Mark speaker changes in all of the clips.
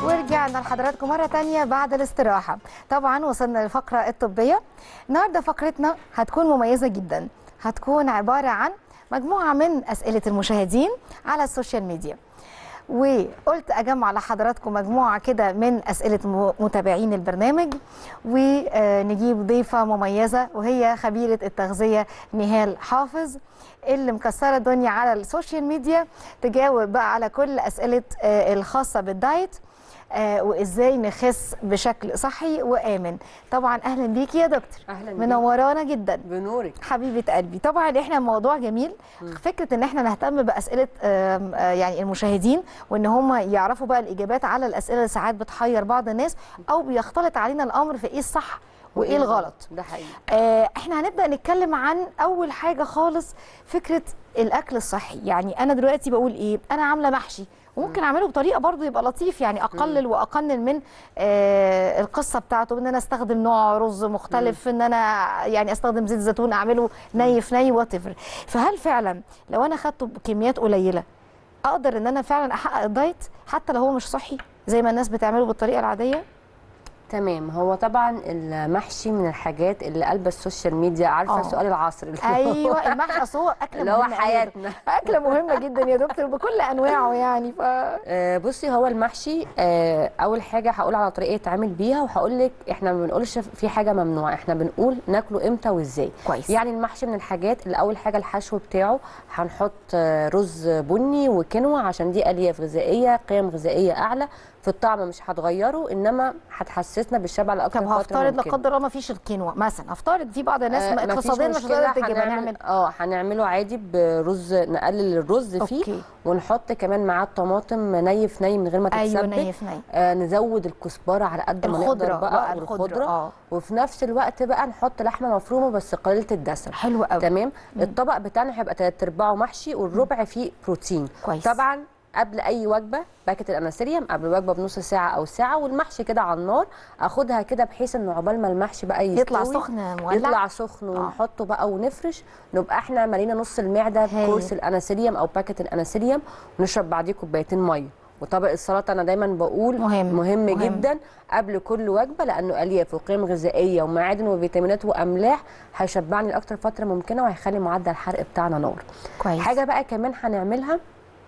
Speaker 1: ورجعنا لحضراتكم مرة تانية بعد الاستراحة طبعا وصلنا للفقرة الطبية النهاردة فقرتنا هتكون مميزة جدا هتكون عبارة عن مجموعة من أسئلة المشاهدين على السوشيال ميديا وقلت اجمع لحضراتكم مجموعه كده من اسئله م- متابعين البرنامج ونجيب ضيفه مميزه وهي خبيره التغذيه نهال حافظ اللي مكسره الدنيا على السوشيال ميديا تجاوب بقى على كل اسئله آه، الخاصه بالدايت آه، وازاي نخس بشكل صحي وامن طبعا اهلا بيكي يا دكتور
Speaker 2: اهلا بيك.
Speaker 1: منورانا جدا
Speaker 2: بنورك
Speaker 1: حبيبه قلبي طبعا احنا موضوع جميل فكره ان احنا نهتم باسئله آم، آه، يعني المشاهدين وان هم يعرفوا بقى الاجابات على الاسئله اللي ساعات بتحير بعض الناس او بيختلط علينا الامر في ايه الصح وايه الغلط
Speaker 2: ده حقيقي
Speaker 1: آه، احنا هنبدا نتكلم عن اول حاجه خالص فكره الاكل الصحي يعني انا دلوقتي بقول ايه انا عامله محشي وممكن اعمله بطريقه برضو يبقى لطيف يعني اقلل واقنن من آه القصه بتاعته ان انا استخدم نوع رز مختلف ان انا يعني استخدم زيت زيتون اعمله ني في ني وات فهل فعلا لو انا خدته بكميات قليله اقدر ان انا فعلا احقق الدايت حتى لو هو مش صحي زي ما الناس بتعمله بالطريقه العاديه
Speaker 2: تمام هو طبعا المحشي من الحاجات اللي قلب السوشيال ميديا عارفه
Speaker 1: آه.
Speaker 2: سؤال العصر اللي هو-
Speaker 1: ايوه المحشي اصل هو اكله
Speaker 2: اللي هو
Speaker 1: مهمة أوي يا
Speaker 2: حياتنا.
Speaker 1: دكتور. اكله مهمه جدا يا دكتور بكل انواعه يعني ف
Speaker 2: آه، بصي هو المحشي آه، اول حاجه هقول على طريقه يتعمل بيها وهقول لك احنا ما بنقولش في حاجه ممنوعه احنا بنقول ناكله امتى وازاي
Speaker 1: كويس.
Speaker 2: يعني المحشي من الحاجات اللي اول حاجه الحشو بتاعه هنحط آه، رز بني وكنوه عشان دي الياف غذائيه قيم غذائيه اعلى في الطعم مش هتغيره انما هتحسسنا بالشبع لاكثر
Speaker 1: طب
Speaker 2: فتره
Speaker 1: هفترض لا
Speaker 2: ممكنة.
Speaker 1: قدر الله ما فيش الكينوا مثلا هفترض في بعض الناس
Speaker 2: آه،
Speaker 1: ما
Speaker 2: مفيش
Speaker 1: اقتصاديا مش
Speaker 2: مشكلة،
Speaker 1: هتقدر تجيب
Speaker 2: هنعمل-
Speaker 1: نعمل
Speaker 2: اه هنعمله عادي برز نقلل الرز فيه
Speaker 1: أوكي.
Speaker 2: ونحط كمان معاه الطماطم ني في ني من غير ما تتسبك
Speaker 1: ايوه ني في ني
Speaker 2: آه نزود الكزبره على قد ما
Speaker 1: الخضرة
Speaker 2: نقدر بقى,
Speaker 1: بقى، الخضرة،
Speaker 2: والخضره
Speaker 1: آه.
Speaker 2: وفي نفس الوقت بقى نحط لحمه مفرومه بس قليله الدسم
Speaker 1: حلو قوي
Speaker 2: تمام الطبق بتاعنا هيبقى تلات ارباعه محشي والربع فيه بروتين
Speaker 1: كويس.
Speaker 2: طبعا قبل اي وجبه باكت الانسيريوم قبل الوجبه بنص ساعه او ساعه والمحشي كده على النار اخدها كده بحيث انه عقبال ما المحشي بقى يستوي
Speaker 1: يطلع سخن مولع
Speaker 2: يطلع سخن ونحطه بقى ونفرش نبقى احنا مالينا نص المعده
Speaker 1: هايل.
Speaker 2: بكورس الانسيريوم او باكت الانسيريوم ونشرب بعديه كوبايتين ميه وطبق السلطه انا دايما بقول
Speaker 1: مهم.
Speaker 2: مهم,
Speaker 1: مهم.
Speaker 2: جدا قبل كل وجبه لانه الياف وقيم غذائيه ومعادن وفيتامينات واملاح هيشبعني لاكتر فتره ممكنه وهيخلي معدل الحرق بتاعنا نار
Speaker 1: كويس
Speaker 2: حاجه بقى كمان هنعملها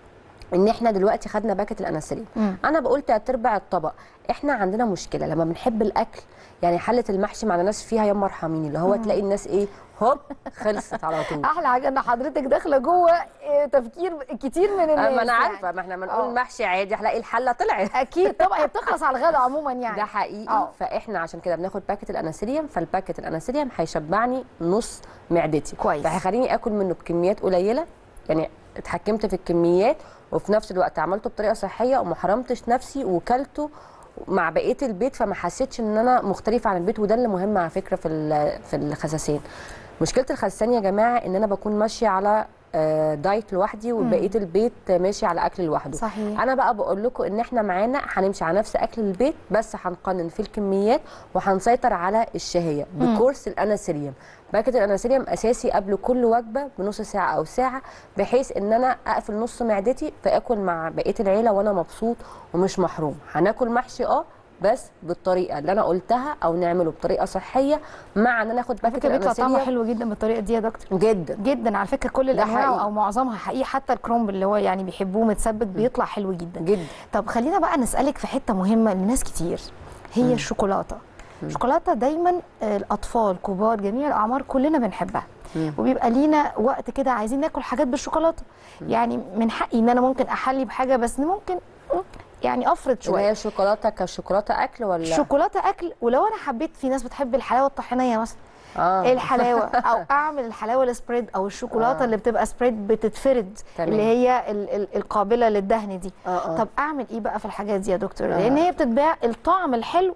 Speaker 2: ان احنا دلوقتي خدنا باكت الانسولين
Speaker 1: مم.
Speaker 2: انا بقول تلات ارباع الطبق احنا عندنا مشكله لما بنحب الاكل يعني حله المحشي ما عندناش فيها يا مرحمين اللي هو تلاقي الناس ايه هوب خلصت على طول
Speaker 1: احلى حاجه ان حضرتك داخله جوه إيه، تفكير كتير من الناس
Speaker 2: ما انا
Speaker 1: يعني.
Speaker 2: عارفه ما احنا
Speaker 1: آه.
Speaker 2: بنقول محشي عادي هلاقي الحله طلعت
Speaker 1: اكيد طبعا هي بتخلص على الغدا عموما يعني
Speaker 2: ده حقيقي
Speaker 1: آه.
Speaker 2: فاحنا عشان كده بناخد باكت الانسولين فالباكت الانسولين هيشبعني نص معدتي
Speaker 1: كويس.
Speaker 2: فهيخليني اكل منه بكميات قليله يعني اتحكمت في الكميات وفي نفس الوقت عملته بطريقه صحيه وما حرمتش نفسي وكلته مع بقيه البيت فما حسيتش ان انا مختلفه عن البيت وده اللي مهم على فكره في ال- في الخساسين مشكله الخساسين يا جماعه ان انا بكون ماشيه على آه، دايت لوحدي وبقيه البيت ماشي على اكل لوحده
Speaker 1: صحيح.
Speaker 2: انا بقى بقول لكم ان احنا معانا هنمشي على نفس اكل البيت بس هنقنن في الكميات وهنسيطر على الشهيه بكورس الانسيريوم باكت الانسيريوم اساسي قبل كل وجبه بنص ساعه او ساعه بحيث ان انا اقفل نص معدتي فاكل مع بقيه العيله وانا مبسوط ومش محروم هناكل محشي اه بس بالطريقه اللي انا قلتها او نعمله بطريقه صحيه مع ان انا اخد
Speaker 1: على
Speaker 2: باكت
Speaker 1: فكره بيطلع طعمه
Speaker 2: الانسيريوم
Speaker 1: حلو جدا بالطريقه دي يا دكتور
Speaker 2: جدا
Speaker 1: جدا على فكره كل
Speaker 2: ده
Speaker 1: الانواع
Speaker 2: حقيقي.
Speaker 1: او معظمها حقيقي حتى الكرومب اللي هو يعني بيحبوه متسبك بيطلع حلو جدا
Speaker 2: جدا
Speaker 1: طب خلينا بقى نسالك في حته مهمه لناس كتير هي الشوكولاته الشوكولاته دايما آه، الاطفال كبار جميع الاعمار كلنا بنحبها وبيبقى لينا وقت كده عايزين ناكل حاجات بالشوكولاته يعني من حقي ان انا ممكن احلي بحاجه بس ممكن م، يعني افرض
Speaker 2: اللي
Speaker 1: شويه
Speaker 2: هي شوكولاته كشوكولاته اكل ولا
Speaker 1: الشوكولاته اكل ولو انا حبيت في ناس بتحب الحلاوه الطحينيه مثلا
Speaker 2: اه
Speaker 1: الحلاوه او اعمل الحلاوه السبريد او الشوكولاته
Speaker 2: آه.
Speaker 1: اللي بتبقى سبريد بتتفرد
Speaker 2: تمام.
Speaker 1: اللي هي ال ال القابله للدهن دي
Speaker 2: آه، آه.
Speaker 1: طب اعمل ايه بقى في الحاجات دي يا دكتور
Speaker 2: آه.
Speaker 1: لان هي بتتباع الطعم الحلو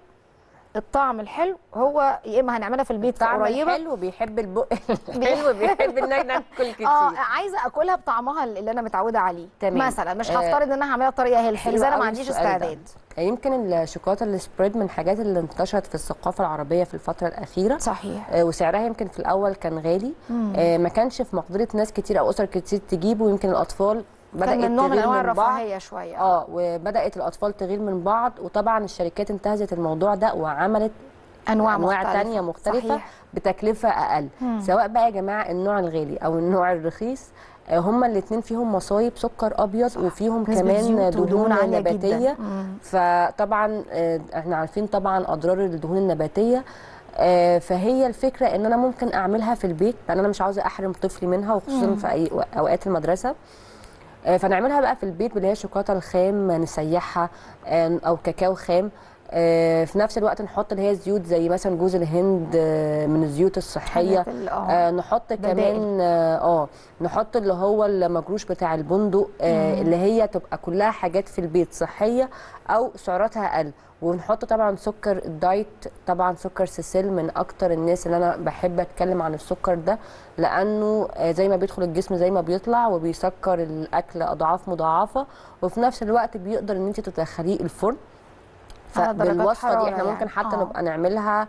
Speaker 1: الطعم الحلو هو يا اما هنعملها في البيت
Speaker 2: طعم
Speaker 1: قريبه
Speaker 2: حلو بيحب البق الحلو بيحب ان احنا ناكل كتير
Speaker 1: اه عايزه اكلها بطعمها اللي انا متعوده عليه
Speaker 2: تمام.
Speaker 1: مثلا مش
Speaker 2: آه.
Speaker 1: هفترض ان انا هعملها بطريقه هيلثي
Speaker 2: حلو
Speaker 1: اذا انا ما
Speaker 2: قوي
Speaker 1: عنديش
Speaker 2: السؤال ده.
Speaker 1: استعداد
Speaker 2: يمكن الشوكولاته السبريد من الحاجات اللي انتشرت في الثقافه العربيه في الفتره الاخيره
Speaker 1: صحيح
Speaker 2: آه، وسعرها يمكن في الاول كان غالي آه، ما كانش في مقدره ناس كتير او اسر كتير تجيبه ويمكن الاطفال
Speaker 1: كان من نوع من
Speaker 2: تغير
Speaker 1: انواع
Speaker 2: بعض.
Speaker 1: الرفاهيه شويه
Speaker 2: اه وبدات الاطفال تغير من بعض وطبعا الشركات انتهزت الموضوع ده وعملت
Speaker 1: انواع,
Speaker 2: انواع
Speaker 1: مختلفة.
Speaker 2: تانية مختلفه
Speaker 1: صحيح.
Speaker 2: بتكلفه اقل
Speaker 1: مم.
Speaker 2: سواء بقى يا جماعه النوع الغالي او النوع الرخيص آه، هما الاثنين فيهم مصايب سكر ابيض وفيهم
Speaker 1: نسبة
Speaker 2: كمان
Speaker 1: زيوت ودهون
Speaker 2: دهون
Speaker 1: عالية جداً.
Speaker 2: نباتيه
Speaker 1: مم.
Speaker 2: فطبعا آه، احنا عارفين طبعا اضرار الدهون النباتيه آه، فهي الفكره ان انا ممكن اعملها في البيت لان انا مش عاوزه احرم طفلي منها وخصوصا في اي اوقات المدرسه آه، فنعملها بقى في البيت اللي هي الشوكولاته الخام نسيحها آه، او كاكاو خام آه، في نفس الوقت نحط اللي هي زيوت زي مثلا جوز الهند آه، من الزيوت الصحيه
Speaker 1: حاجات ال- آه.
Speaker 2: آه نحط
Speaker 1: بدائل.
Speaker 2: كمان اه آه، نحط اللي هو المجروش بتاع البندق آه اللي هي تبقى كلها حاجات في البيت صحيه او سعراتها اقل ونحط طبعا سكر الدايت طبعا سكر سيسل من اكتر الناس اللي انا بحب اتكلم عن السكر ده لانه آه، زي ما بيدخل الجسم زي ما بيطلع وبيسكر الاكل اضعاف مضاعفه وفي نفس الوقت بيقدر ان انت تدخليه الفرن
Speaker 1: على درجات
Speaker 2: فبالوصفه دي
Speaker 1: حرارة
Speaker 2: احنا ممكن
Speaker 1: يعني.
Speaker 2: حتى
Speaker 1: آه.
Speaker 2: نبقى نعملها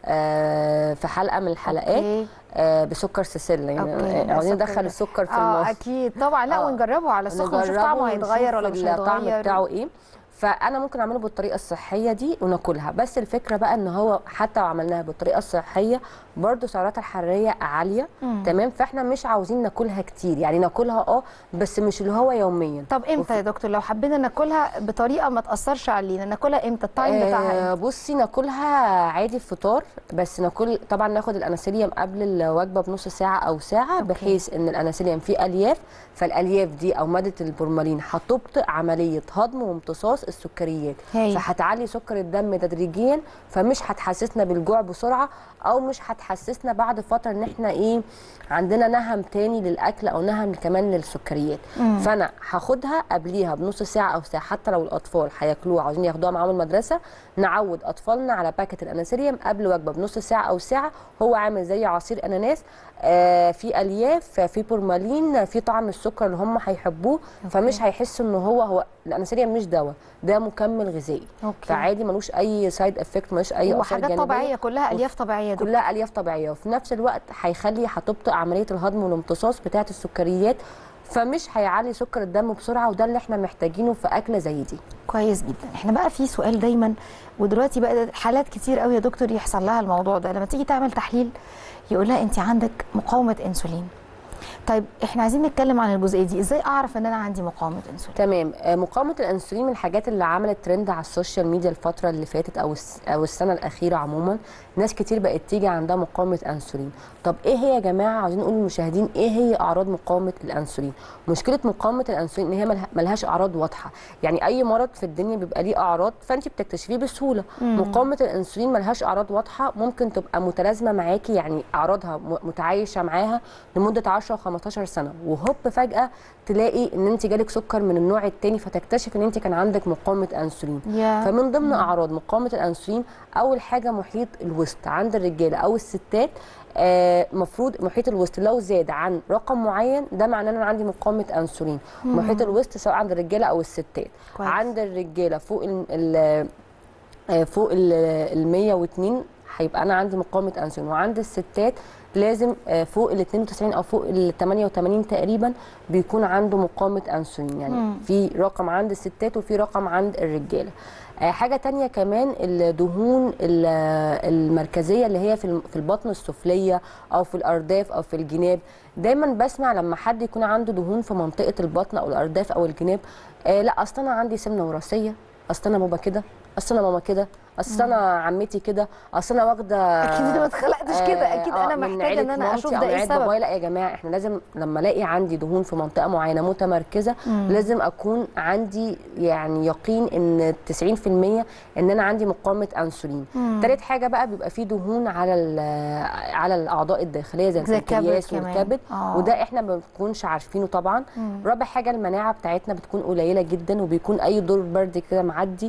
Speaker 2: آه، في حلقه من الحلقات
Speaker 1: أوكي.
Speaker 2: آه، بسكر سيسل
Speaker 1: أوكي،
Speaker 2: يعني
Speaker 1: ده
Speaker 2: عاوزين
Speaker 1: سكر
Speaker 2: ندخل
Speaker 1: ده.
Speaker 2: السكر في
Speaker 1: اه
Speaker 2: النص
Speaker 1: اكيد طبعا لا
Speaker 2: آه.
Speaker 1: ونجربه على السخن ونشوف
Speaker 2: نجربه
Speaker 1: طعمه هيتغير ولا
Speaker 2: ونشوف
Speaker 1: مش
Speaker 2: الطعم
Speaker 1: هيتغير
Speaker 2: بتاعه ايه فانا ممكن اعمله بالطريقه الصحيه دي وناكلها بس الفكره بقى ان هو حتى لو عملناها بالطريقه الصحيه برضو سعراتها الحراريه عاليه
Speaker 1: مم.
Speaker 2: تمام فاحنا مش عاوزين ناكلها كتير يعني ناكلها اه بس مش اللي هو يوميا
Speaker 1: طب امتى يا دكتور لو حبينا ناكلها بطريقه ما تاثرش علينا ناكلها امتى التايم بتاعها
Speaker 2: آه
Speaker 1: امتى
Speaker 2: بصي ناكلها عادي الفطار بس ناكل طبعا ناخد الانسوليوم قبل الوجبه بنص ساعه او ساعه
Speaker 1: أوكي.
Speaker 2: بحيث ان الانسوليوم فيه الياف فالالياف دي او ماده البورمالين هتبطئ عمليه هضم وامتصاص السكريات
Speaker 1: هايل.
Speaker 2: فهتعلي سكر الدم تدريجيا فمش هتحسسنا بالجوع بسرعه او مش هتحسسنا بعد فتره ان احنا ايه عندنا نهم تاني للاكل او نهم كمان للسكريات
Speaker 1: مم.
Speaker 2: فانا هاخدها قبليها بنص ساعه او ساعه حتى لو الاطفال هياكلوها عاوزين ياخدوها معاهم المدرسه نعود اطفالنا على باكت الانسوليوم قبل وجبه بنص ساعه او ساعه هو عامل زي عصير اناناس آه في الياف في بورمالين في طعم السكر اللي هم هيحبوه فمش هيحسوا ان هو هو الانسوليوم مش دواء ده مكمل غذائي
Speaker 1: أوكي.
Speaker 2: فعادي ملوش اي سايد افكت ملوش اي اثار
Speaker 1: وحاجات
Speaker 2: جانبيه
Speaker 1: طبيعيه كلها الياف طبيعيه يا دكتور
Speaker 2: كلها الياف طبيعيه وفي نفس الوقت هيخلي هتبطئ عمليه الهضم والامتصاص بتاعه السكريات فمش هيعلي سكر الدم بسرعه وده اللي احنا محتاجينه في اكله زي دي
Speaker 1: كويس جدا احنا بقى في سؤال دايما ودلوقتي بقى حالات كتير قوي يا دكتور يحصل لها الموضوع ده لما تيجي تعمل تحليل يقول لها انت عندك مقاومه انسولين طيب احنا عايزين نتكلم عن الجزئيه دي ازاي اعرف ان انا عندي مقاومه انسولين
Speaker 2: تمام آه، مقاومه الانسولين من الحاجات اللي عملت ترند على السوشيال ميديا الفتره اللي فاتت او الس- او السنه الاخيره عموما ناس كتير بقت تيجي عندها مقاومه انسولين طب ايه هي يا جماعه عايزين نقول للمشاهدين ايه هي اعراض مقاومه الانسولين مشكله مقاومه الانسولين ان هي ملها- ملهاش اعراض واضحه يعني اي مرض في الدنيا بيبقى ليه اعراض فانت بتكتشفيه بسهوله مقاومه الانسولين ملهاش اعراض واضحه ممكن تبقى متلازمه معاكي يعني اعراضها م- متعايشه معاها لمده 10 و15 سنه وهوب فجاه تلاقي ان انت جالك سكر من النوع الثاني فتكتشف ان انت كان عندك مقاومه انسولين
Speaker 1: يا
Speaker 2: فمن ضمن اعراض مقاومه الانسولين اول حاجه محيط الوسط عند الرجاله او الستات آه، مفروض محيط الوسط لو زاد عن رقم معين ده معناه ان انا عندي مقاومه انسولين محيط الوسط سواء عند الرجاله او الستات
Speaker 1: كويس.
Speaker 2: عند الرجاله فوق ال ال آه، فوق ال 102 هيبقى انا عندي مقاومه انسولين وعند الستات لازم آه، فوق ال 92 او فوق ال 88 تقريبا بيكون عنده مقاومه انسولين يعني
Speaker 1: مم.
Speaker 2: في رقم عند الستات وفي رقم عند الرجاله آه، حاجه تانية كمان الدهون ال- المركزيه اللي هي في الم- في البطن السفليه او في الارداف او في الجناب دايما بسمع لما حد يكون عنده دهون في منطقه البطن او الارداف او الجناب آه لا اصل انا عندي سمنه وراثيه اصل انا بابا كده اصل انا ماما كده اصل انا عمتي كده اصل انا واخده
Speaker 1: اكيد انا ما اتخلقتش كده اكيد
Speaker 2: آه،
Speaker 1: انا
Speaker 2: من
Speaker 1: محتاجه ان
Speaker 2: عيلة
Speaker 1: انا
Speaker 2: مامتي
Speaker 1: اشوف
Speaker 2: أو
Speaker 1: ده
Speaker 2: من
Speaker 1: ايه
Speaker 2: عيلة
Speaker 1: السبب
Speaker 2: بابايا لا يا جماعه احنا لازم لما الاقي عندي دهون في منطقه معينه متمركزه لازم اكون عندي يعني يقين ان 90% ان انا عندي مقاومه انسولين تالت حاجه بقى بيبقى فيه دهون على ال- على الاعضاء الداخليه زي
Speaker 1: زي الكبد
Speaker 2: البنكرياس
Speaker 1: كمان.
Speaker 2: والكبد
Speaker 1: آه.
Speaker 2: وده احنا ما بنكونش عارفينه طبعا رابع حاجه المناعه بتاعتنا بتكون قليله جدا وبيكون اي دور برد كده معدي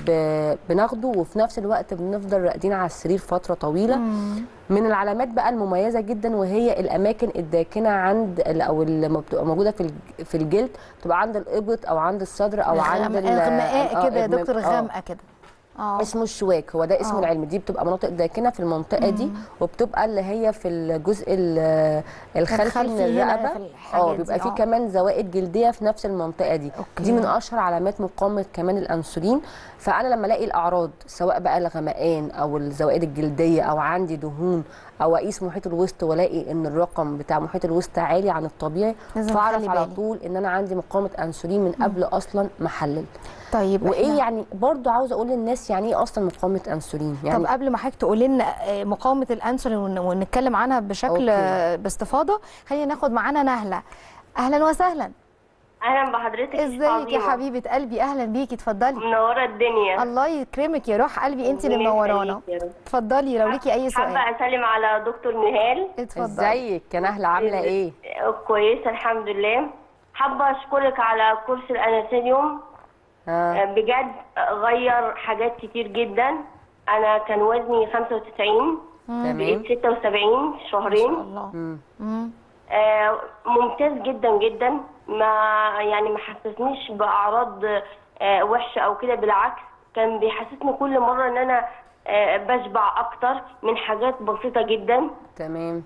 Speaker 2: ب- بناخده وفي نفس الوقت بنفضل راقدين على السرير فتره طويله من العلامات بقى المميزه جدا وهي الاماكن الداكنه عند ال- او اللي ما بتبقى موجوده في الج- في الجلد بتبقى عند الابط او عند الصدر او عند ال-
Speaker 1: غمقاء
Speaker 2: آه،
Speaker 1: كده يا
Speaker 2: إغماء-
Speaker 1: دكتور
Speaker 2: آه.
Speaker 1: غامقه كده اه
Speaker 2: اسمه الشواك هو ده اسمه
Speaker 1: آه.
Speaker 2: العلمي دي بتبقى مناطق داكنه في المنطقه دي وبتبقى اللي هي في الجزء ال- الخلفي من
Speaker 1: الخلفي هنا
Speaker 2: الرقبه
Speaker 1: في الحاجات
Speaker 2: اه
Speaker 1: دي،
Speaker 2: بيبقى فيه
Speaker 1: آه.
Speaker 2: كمان زوائد جلديه في نفس المنطقه دي
Speaker 1: أوكي.
Speaker 2: دي من اشهر علامات مقاومه كمان الانسولين فانا لما الاقي الاعراض سواء بقى الغمقان او الزوائد الجلديه او عندي دهون او اقيس محيط الوسط والاقي ان الرقم بتاع محيط الوسط عالي عن الطبيعي
Speaker 1: لازم
Speaker 2: فاعرف
Speaker 1: أخلي
Speaker 2: على
Speaker 1: بالي.
Speaker 2: طول ان انا عندي مقاومه انسولين من قبل اصلا ما احلل
Speaker 1: طيب
Speaker 2: وايه
Speaker 1: إحنا-
Speaker 2: يعني برضو عاوزه اقول للناس يعني ايه اصلا مقاومه انسولين يعني
Speaker 1: طب قبل ما حضرتك تقولي لنا آه، مقاومه الانسولين ون- ونتكلم عنها بشكل
Speaker 2: أوكي.
Speaker 1: آه، باستفاضه خلينا ناخد معانا نهله اهلا وسهلا
Speaker 3: اهلا بحضرتك
Speaker 1: ازيك يا
Speaker 3: فاطمة.
Speaker 1: حبيبه قلبي اهلا بيكي اتفضلي
Speaker 3: منوره الدنيا
Speaker 1: الله يكرمك يا روح قلبي انت اللي
Speaker 3: ربنا
Speaker 1: منورانا
Speaker 3: يخليك يا رب.
Speaker 1: اتفضلي لو ليكي اي سؤال
Speaker 3: حابه اسلم على دكتور نهال
Speaker 1: اتفضلي
Speaker 2: ازيك يا نهله عامله ايه
Speaker 3: كويسه الحمد لله حابه اشكرك على كورس الاناسيليوم
Speaker 2: آه.
Speaker 3: بجد غير حاجات كتير جدا انا كان وزني 95
Speaker 2: تمام
Speaker 3: بقيت 76
Speaker 1: ما
Speaker 3: شهرين
Speaker 1: شاء الله
Speaker 2: مم.
Speaker 1: مم.
Speaker 3: آه، ممتاز جدا جدا ما يعني ما حسسنيش باعراض آه، وحشه او كده بالعكس كان بيحسسني كل مره ان انا آه، بشبع اكتر من حاجات بسيطه جدا
Speaker 2: تمام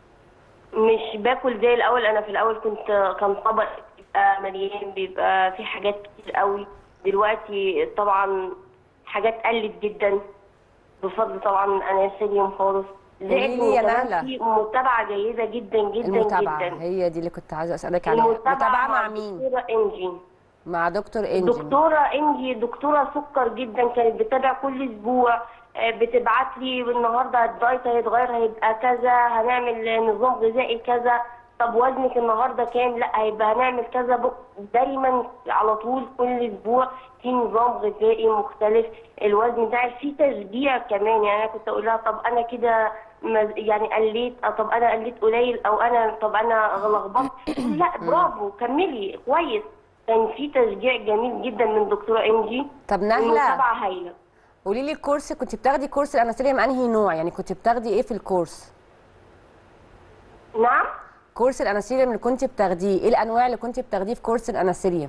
Speaker 3: مش باكل زي الاول انا في الاول كنت كان طبق بيبقى مليان بيبقى في حاجات كتير قوي دلوقتي طبعا حاجات قلت جدا بفضل طبعا اناسيليوم خالص
Speaker 2: قولي لي يا
Speaker 3: وكمان
Speaker 2: نهلة.
Speaker 3: في متابعه جيده جدا جدا
Speaker 2: المتابعه
Speaker 3: جدا
Speaker 2: هي دي اللي كنت عايزه اسالك عليها متابعه مع مين
Speaker 3: دكتورة انجي
Speaker 2: مع دكتور انجي
Speaker 3: دكتورة انجي دكتورة سكر جدا كانت بتتابع كل اسبوع آه، بتبعت لي النهارده الدايت هيتغير هيبقى كذا هنعمل نظام غذائي كذا طب وزنك النهارده كام لا هيبقى هنعمل كذا بق- دايما على طول كل اسبوع في نظام غذائي مختلف الوزن بتاعي في تشجيع كمان يعني انا كنت اقول لها طب انا كده مز- يعني قليت أو طب انا قليت قليل او انا طب انا لخبطت لا برافو كملي كويس كان في تشجيع جميل جدا من دكتوره انجي
Speaker 2: طب نهله
Speaker 3: المتابعه هايله
Speaker 2: قولي لي الكورس كنت بتاخدي كورس الاناسيليوم انهي نوع يعني كنت بتاخدي ايه في الكورس
Speaker 3: نعم
Speaker 2: كورس الاناسيليوم اللي كنت بتاخديه ايه الانواع اللي كنت بتاخديه في كورس الاناسيليوم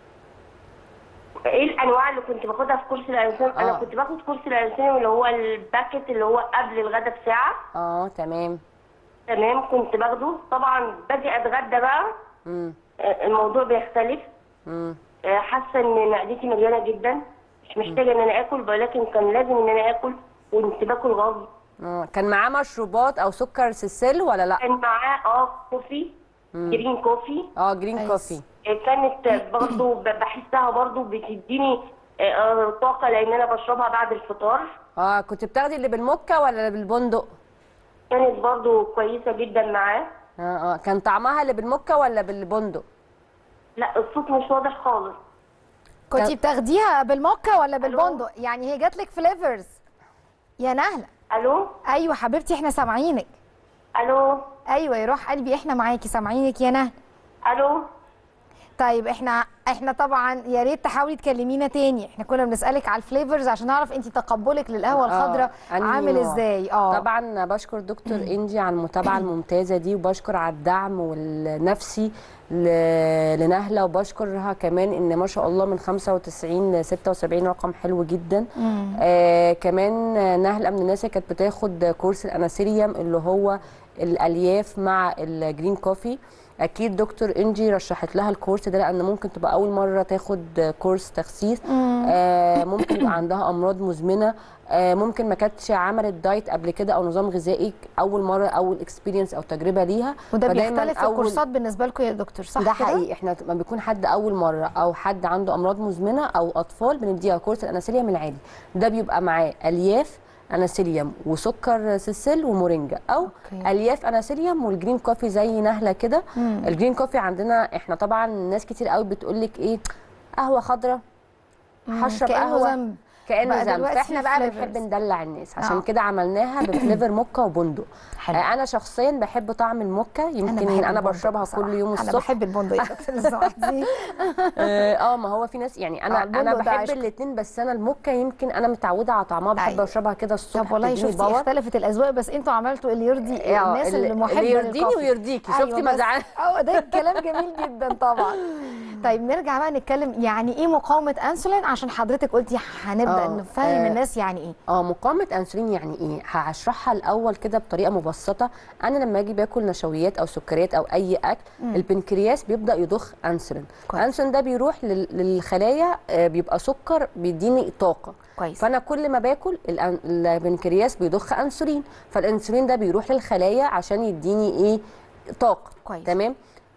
Speaker 3: ايه الانواع اللي كنت باخدها في كورس الانسان
Speaker 2: آه.
Speaker 3: انا كنت باخد كورس الانسان اللي هو الباكت اللي هو قبل الغدا بساعه
Speaker 2: اه تمام
Speaker 3: تمام كنت باخده طبعا باجي اتغدى بقى
Speaker 2: امم
Speaker 3: آه، الموضوع بيختلف
Speaker 2: امم
Speaker 3: آه، حاسه ان معدتي مليانه جدا مش محتاجه ان انا اكل ولكن كان لازم ان انا اكل كنت باكل غصب
Speaker 2: اه كان معاه مشروبات او سكر سيسل ولا لا
Speaker 3: كان معاه اه كوفي جرين كوفي
Speaker 2: اه جرين
Speaker 1: كويس.
Speaker 2: كوفي
Speaker 3: كانت برضو ب- بحسها برضو بتديني آه، طاقة لأن أنا بشربها بعد الفطار
Speaker 2: اه كنت بتاخدي اللي بالمكه ولا اللي بالبندق
Speaker 3: كانت برضو كويسة جدا معاه
Speaker 2: اه اه كان طعمها اللي بالمكه ولا بالبندق
Speaker 3: لا الصوت مش واضح خالص
Speaker 1: كنتي بتاخديها بالموكا ولا بالبندق يعني هي جات لك فليفرز يا نهله
Speaker 3: ألو
Speaker 1: ايوه حبيبتي احنا سامعينك
Speaker 3: ألو
Speaker 1: ايوه يا روح قلبي احنا معاكي سامعينك يا نهله
Speaker 3: ألو
Speaker 1: طيب احنا احنا طبعا يا ريت تحاولي تكلمينا تاني احنا كنا بنسالك على الفليفرز عشان نعرف انت تقبلك للقهوه الخضراء
Speaker 2: آه، أنهي
Speaker 1: عامل
Speaker 2: نوع؟
Speaker 1: ازاي اه
Speaker 2: طبعا بشكر دكتور انجي على المتابعه الممتازه دي وبشكر على الدعم والنفسي ل- لنهله وبشكرها كمان ان ما شاء الله من 95 ل 76 رقم حلو جدا آه كمان نهله من الناس اللي كانت بتاخد كورس الاناسيليوم اللي هو الالياف مع الجرين كوفي اكيد دكتور انجي رشحت لها الكورس ده لان ممكن تبقى اول مره تاخد كورس تخسيس آه ممكن يبقى عندها امراض مزمنه آه ممكن ما كانتش عملت دايت قبل كده او نظام غذائي اول مره اول اكسبيرينس او تجربه ليها
Speaker 1: وده
Speaker 2: فدايماً
Speaker 1: بيختلف في
Speaker 2: أول-
Speaker 1: الكورسات بالنسبه لكم يا دكتور صح
Speaker 2: ده
Speaker 1: كده؟
Speaker 2: حقيقي احنا لما بيكون حد اول مره او حد عنده امراض مزمنه او اطفال بنديها كورس الاناسيليوم العادي ده بيبقى معاه الياف اناسيليوم وسكر سيسل ومورينجا او
Speaker 1: أوكي.
Speaker 2: الياف اناسيليوم والجرين كوفي زي نهله كده الجرين كوفي عندنا احنا طبعا ناس كتير قوي بتقول لك ايه قهوه خضراء هشرب
Speaker 1: كأنه
Speaker 2: قهوه
Speaker 1: ذنب.
Speaker 2: كانه
Speaker 1: بقى
Speaker 2: ذنب
Speaker 1: دلوقتي
Speaker 2: فاحنا بقى
Speaker 1: flavors.
Speaker 2: بنحب ندلع الناس عشان
Speaker 1: آه.
Speaker 2: كده عملناها بفليفر موكا وبندق
Speaker 1: حلو.
Speaker 2: آه، انا شخصيا بحب طعم الموكا يمكن
Speaker 1: بحب
Speaker 2: انا,
Speaker 1: البندق
Speaker 2: بشربها
Speaker 1: بصراحة.
Speaker 2: كل يوم الصبح
Speaker 1: انا بحب البندق يا دكتور الزواحدي
Speaker 2: اه آه، ما هو في ناس يعني
Speaker 1: آه،
Speaker 2: انا
Speaker 1: البندق
Speaker 2: انا
Speaker 1: ده
Speaker 2: بحب
Speaker 1: عشق.
Speaker 2: الاثنين بس انا الموكا يمكن انا متعوده على طعمها بحب
Speaker 1: أيوة.
Speaker 2: اشربها كده الصبح
Speaker 1: طب والله
Speaker 2: بتديني
Speaker 1: شفتي
Speaker 2: باور.
Speaker 1: اختلفت الاذواق بس انتوا عملتوا اللي يرضي
Speaker 2: آه،
Speaker 1: الناس
Speaker 2: اللي-
Speaker 1: اللي محبه
Speaker 2: اللي يرضيني
Speaker 1: للكوفي.
Speaker 2: ويرضيكي.
Speaker 1: أيوة
Speaker 2: شفتي ما
Speaker 1: بس-
Speaker 2: زعل-
Speaker 1: اه ده كلام جميل جدا طبعا طيب نرجع بقى نتكلم يعني ايه مقاومه انسولين عشان حضرتك قلتي هنبدا
Speaker 2: آه،
Speaker 1: نفهم
Speaker 2: آه.
Speaker 1: الناس يعني ايه
Speaker 2: اه مقاومه انسولين يعني ايه هشرحها الاول كده بطريقه مبسطه انا لما اجي باكل نشويات او سكريات او اي اكل البنكرياس بيبدا يضخ انسولين
Speaker 1: كويس.
Speaker 2: الانسولين ده بيروح لل- للخلايا آه، بيبقى سكر بيديني طاقه
Speaker 1: كويس
Speaker 2: فانا كل ما باكل الأن- البنكرياس بيضخ انسولين فالانسولين ده بيروح للخلايا عشان يديني ايه طاقه
Speaker 1: كويس.
Speaker 2: تمام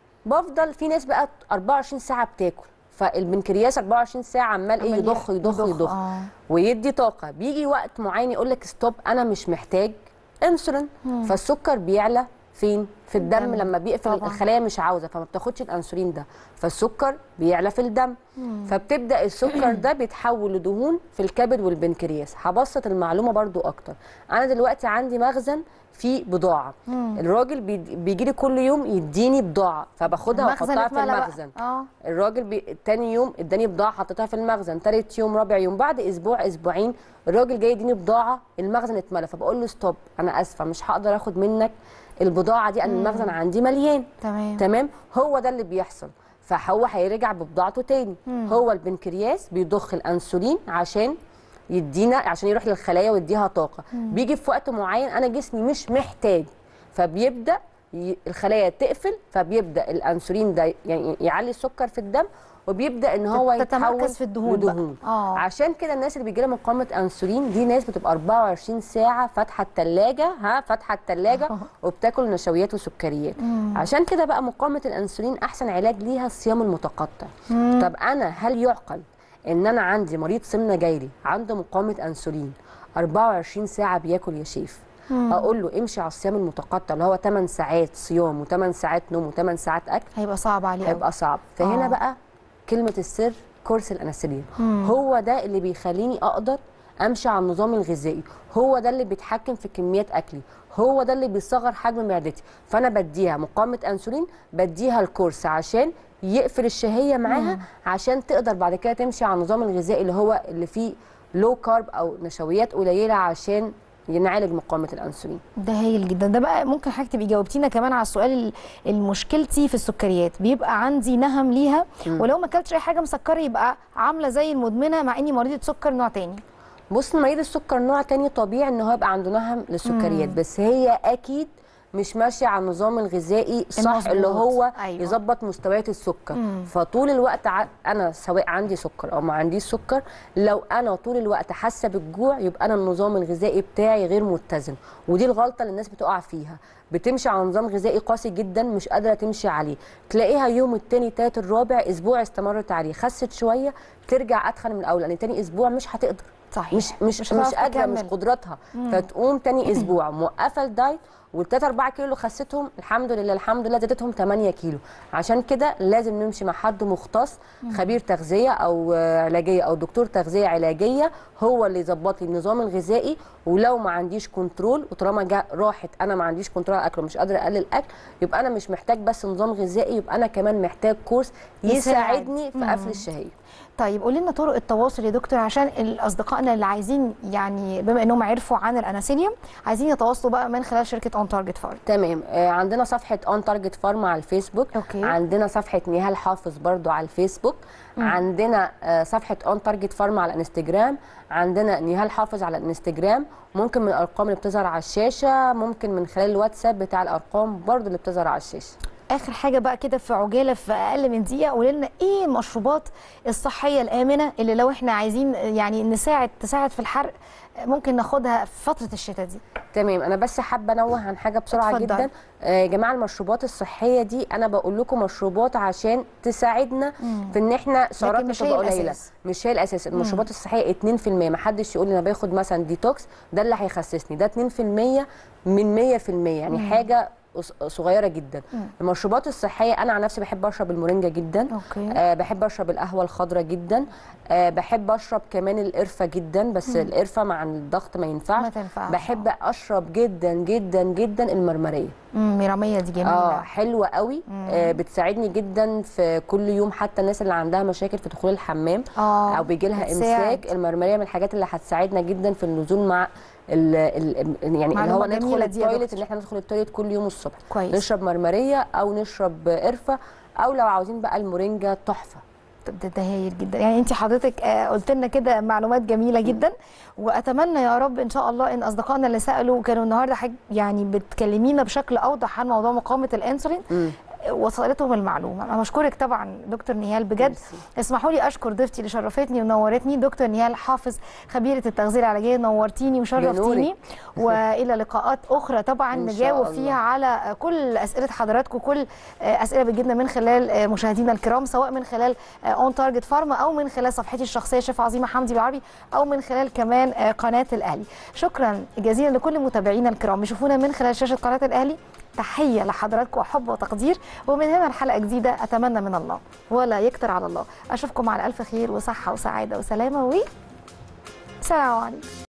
Speaker 2: بفضل في ناس بقى 24 ساعه بتاكل فالبنكرياس 24 ساعه عمال ايه
Speaker 1: عمال
Speaker 2: يضخ يضخ يضخ
Speaker 1: آه.
Speaker 2: ويدي طاقه بيجي وقت معين يقول لك ستوب انا مش محتاج انسولين فالسكر بيعلى فين في الدم
Speaker 1: الدم.
Speaker 2: لما بيقفل
Speaker 1: طبعاً.
Speaker 2: الخلايا مش عاوزه فما بتاخدش الانسولين ده فالسكر بيعلى في الدم فبتبدا السكر ده بيتحول لدهون في الكبد والبنكرياس هبسط المعلومه برضو اكتر انا دلوقتي عندي مخزن فيه بضاعه الراجل بيجي لي كل يوم يديني بضاعه فباخدها
Speaker 1: المخزن
Speaker 2: واحطها في
Speaker 1: اتملى بقى.
Speaker 2: المخزن
Speaker 1: اه
Speaker 2: الراجل بي... تاني يوم اداني بضاعه حطيتها في المخزن تالت يوم رابع يوم بعد اسبوع اسبوعين الراجل جاي يديني بضاعه المخزن اتملى فبقول له ستوب انا اسفه مش هقدر اخد منك البضاعه دي انا المخزن عندي مليان
Speaker 1: تمام
Speaker 2: تمام هو ده اللي بيحصل فهو هيرجع ببضاعته تاني هو البنكرياس بيضخ الانسولين عشان يدينا عشان يروح للخلايا ويديها طاقه بيجي في وقت معين انا جسمي مش محتاج فبيبدا ي- الخلايا تقفل فبيبدا الانسولين ده يعني يعلي السكر في الدم وبيبدا ان هو
Speaker 1: تتمركز
Speaker 2: يتحول
Speaker 1: في الدهون بقى.
Speaker 2: لدهون
Speaker 1: آه.
Speaker 2: عشان كده الناس اللي بيجي لها مقاومه انسولين دي ناس بتبقى 24 ساعه فاتحه الثلاجه ها فاتحه الثلاجه وبتاكل نشويات وسكريات عشان كده بقى مقاومه الانسولين احسن علاج ليها الصيام المتقطع طب انا هل يعقل ان انا عندي مريض سمنه جايلي عنده مقاومه انسولين 24 ساعه بياكل يا شيف اقول له امشي على الصيام المتقطع اللي هو 8 ساعات صيام و8 ساعات نوم و8 ساعات اكل
Speaker 1: هيبقى صعب عليه قوي
Speaker 2: هيبقى صعب فهنا
Speaker 1: آه.
Speaker 2: بقى كلمه السر كورس الانسولين هو ده اللي بيخليني اقدر امشي على النظام الغذائي هو ده اللي بيتحكم في كميات اكلي هو ده اللي بيصغر حجم معدتي فانا بديها مقاومه انسولين بديها الكورس عشان يقفل الشهيه معاها عشان تقدر بعد كده تمشي على النظام الغذائي اللي هو اللي فيه لو كارب او نشويات قليله عشان نعالج مقاومه الانسولين
Speaker 1: ده هايل جدا ده بقى ممكن حضرتك تبقي جاوبتينا كمان على السؤال ال- المشكلتي في السكريات بيبقى عندي نهم ليها ولو ما اكلتش اي حاجه مسكره يبقى عامله زي المدمنه مع اني مريضه سكر نوع تاني
Speaker 2: بص مريض السكر نوع تاني طبيعي ان هو يبقى عنده نهم للسكريات بس هي اكيد مش ماشيه على النظام الغذائي صح
Speaker 1: المظبوط.
Speaker 2: اللي هو
Speaker 1: أيوة.
Speaker 2: يظبط مستويات السكر فطول الوقت ع- انا سواء عندي سكر او ما عنديش سكر لو انا طول الوقت حاسه بالجوع يبقى انا النظام الغذائي بتاعي غير متزن ودي الغلطه اللي الناس بتقع فيها بتمشي على نظام غذائي قاسي جدا مش قادره تمشي عليه تلاقيها يوم التاني تالت الرابع اسبوع استمرت عليه خست شويه ترجع اتخن من الاول لان تاني اسبوع مش هتقدر
Speaker 1: صحيح
Speaker 2: مش مش
Speaker 1: مش
Speaker 2: مش,
Speaker 1: هتعرف
Speaker 2: قادره مش
Speaker 1: تكمل.
Speaker 2: قدراتها فتقوم تاني اسبوع موقفه الدايت والتلاتة 4 كيلو اللي خستهم الحمد لله الحمد لله زادتهم 8 كيلو عشان كده لازم نمشي مع حد مختص خبير تغذيه او آه، علاجيه او دكتور تغذيه علاجيه هو اللي يظبط لي النظام الغذائي ولو ما عنديش كنترول وطالما جا راحت انا ما عنديش كنترول على الاكل ومش قادره اقلل الاكل يبقى انا مش محتاج بس نظام غذائي يبقى انا كمان محتاج كورس
Speaker 1: يساعد.
Speaker 2: يساعدني في قفل الشهيه
Speaker 1: طيب قولي لنا طرق التواصل يا دكتور عشان اصدقائنا اللي عايزين يعني بما انهم عرفوا عن الاناسيليوم عايزين يتواصلوا بقى من خلال شركه اون تارجت فارم
Speaker 2: تمام آه، عندنا صفحة اون تارجت فارما على الفيسبوك
Speaker 1: أوكي.
Speaker 2: عندنا صفحة نهال حافظ برضو على الفيسبوك عندنا آه، صفحة اون تارجت فارما على الانستجرام عندنا نهال حافظ على الانستجرام ممكن من الارقام اللي بتظهر على الشاشة ممكن من خلال الواتساب بتاع الارقام برضو اللي بتظهر على الشاشة
Speaker 1: اخر حاجه بقى كده في عجاله في اقل من دقيقه قولي لنا ايه المشروبات الصحيه الامنه اللي لو احنا عايزين يعني نساعد تساعد في الحرق ممكن ناخدها في فتره الشتاء دي
Speaker 2: تمام انا بس حابه انوه عن حاجه بسرعه
Speaker 1: اتفضل.
Speaker 2: جدا آه، يا جماعه المشروبات الصحيه دي انا بقول لكم مشروبات عشان تساعدنا في ان احنا سعراتنا
Speaker 1: مش هي
Speaker 2: تبقى قليله
Speaker 1: الأساس.
Speaker 2: مش هي الاساس المشروبات الصحيه 2% ما حدش يقول لي انا باخد مثلا ديتوكس ده اللي هيخسسني ده 2% من 100% يعني حاجه ص- صغيره جدا المشروبات الصحيه انا عن نفسي بحب اشرب المورينجا جدا
Speaker 1: أوكي.
Speaker 2: آه بحب اشرب القهوه الخضراء جدا آه بحب اشرب كمان القرفه جدا بس القرفه مع الضغط ما ينفعش
Speaker 1: ما تنفعش.
Speaker 2: بحب اشرب جدا جدا جدا المرمريه
Speaker 1: امم ميراميه دي جميله
Speaker 2: اه حلوه قوي آه بتساعدني جدا في كل يوم حتى الناس اللي عندها مشاكل في دخول الحمام
Speaker 1: آه،
Speaker 2: او بيجي لها
Speaker 1: بتساعد.
Speaker 2: امساك المرمريه من الحاجات اللي هتساعدنا جدا في النزول مع ال ال يعني اللي
Speaker 1: معلومة
Speaker 2: هو ندخل
Speaker 1: جميلة دي يا
Speaker 2: التويلت
Speaker 1: دكتور.
Speaker 2: ان احنا ندخل التويلت كل يوم الصبح
Speaker 1: كويس.
Speaker 2: نشرب مرمريه او نشرب قرفه او لو عاوزين بقى المورينجا تحفه
Speaker 1: طب ده ده هايل جدا يعني انت حضرتك آه، قلت لنا كده معلومات جميله جدا واتمنى يا رب ان شاء الله ان اصدقائنا اللي سالوا كانوا النهارده حاج يعني بتكلمينا بشكل اوضح عن موضوع مقاومه الانسولين
Speaker 2: مم.
Speaker 1: وصلتهم المعلومه انا بشكرك طبعا دكتور نهال بجد
Speaker 2: ميرسي.
Speaker 1: اسمحوا لي اشكر ضيفتي اللي شرفتني ونورتني دكتور نهال حافظ خبيره التغذيه العلاجيه نورتيني وشرفتيني
Speaker 2: بنورك.
Speaker 1: والى لقاءات اخرى طبعا
Speaker 2: إن شاء
Speaker 1: نجاوب
Speaker 2: الله.
Speaker 1: فيها على كل اسئله حضراتكم كل اسئله بتجيلنا من خلال آه، مشاهدينا الكرام سواء من خلال اون تارجت فارما او من خلال صفحتي الشخصيه شيف عظيمه حمدي بالعربي او من خلال كمان آه، قناه الاهلي شكرا جزيلا لكل متابعينا الكرام بيشوفونا من خلال شاشه قناه الاهلي تحيه لحضراتكم وحب وتقدير ومن هنا الحلقه جديده اتمنى من الله ولا يكتر على الله اشوفكم على الف خير وصحه وسعاده وسلامه و سلام عليكم